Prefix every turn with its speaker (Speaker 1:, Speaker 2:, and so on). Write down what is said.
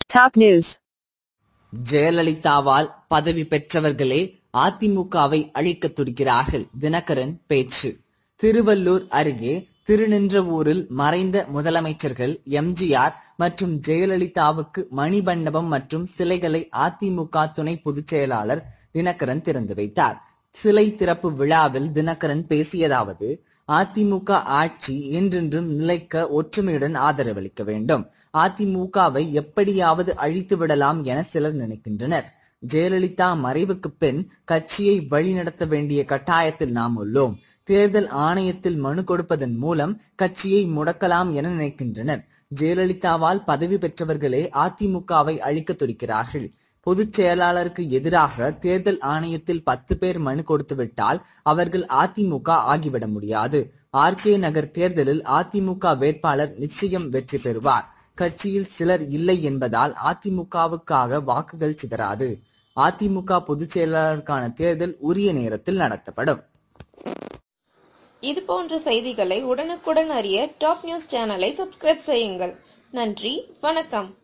Speaker 1: Top news.
Speaker 2: ஜெயலலிதாவால் பதவி பெற்றவர்களே அதிமுகவை அழிக்கத் துடிக்கிறார்கள் தினகரன் பேச்சு திருவள்ளூர் அருகே திருநின்றவூரில் மறைந்த முதலமைச்சர்கள் எம்ஜிஆர் மற்றும் ஜெயலலிதாவுக்கு மணிமண்டபம் மற்றும் சிலைகளை அதிமுக துணை பொதுச் செயலாளர் தினகரன் திறந்து வைத்தார் சிலை திறப்பு விழாவில் தினகரன் பேசியதாவது அதிமுக ஆட்சி என்றென்றும் நிலைக்க ஒற்றுமையுடன் ஆதரவளிக்க வேண்டும் அதிமுகவை எப்படியாவது அழித்து விடலாம் என சிலர் நினைக்கின்றனர் ஜெயலலிதா மறைவுக்கு பின் கட்சியை வழிநடத்த வேண்டிய கட்டாயத்தில் நாம் உள்ளோம் தேர்தல் ஆணையத்தில் மனு கொடுப்பதன் மூலம் கட்சியை முடக்கலாம் என நினைக்கின்றனர் ஜெயலலிதாவால் பதவி பெற்றவர்களே அதிமுகவை அழிக்க துடிக்கிறார்கள் பொதுச் செயலாளருக்கு எதிராக தேர்தல் ஆணையத்தில் பத்து பேர் மனு கொடுத்து விட்டால் அவர்கள் அதிமுக ஆகிவிட முடியாது ஆர்கே நகர் தேர்தலில் அதிமுக வேட்பாளர் நிச்சயம் வெற்றி பெறுவார் கட்சியில் சிலர் இல்லை என்பதால் அதிமுகவுக்காக வாக்குகள் சிதறாது அதிமுக பொதுச் செயலாளருக்கான தேர்தல் உரிய நேரத்தில் நடத்தப்படும்
Speaker 3: இது போன்ற செய்திகளை உடனுக்குடன் அறிய டாப் நியூஸ் சேனலை சப்ஸ்கிரைப் செய்யுங்கள் நன்றி வணக்கம்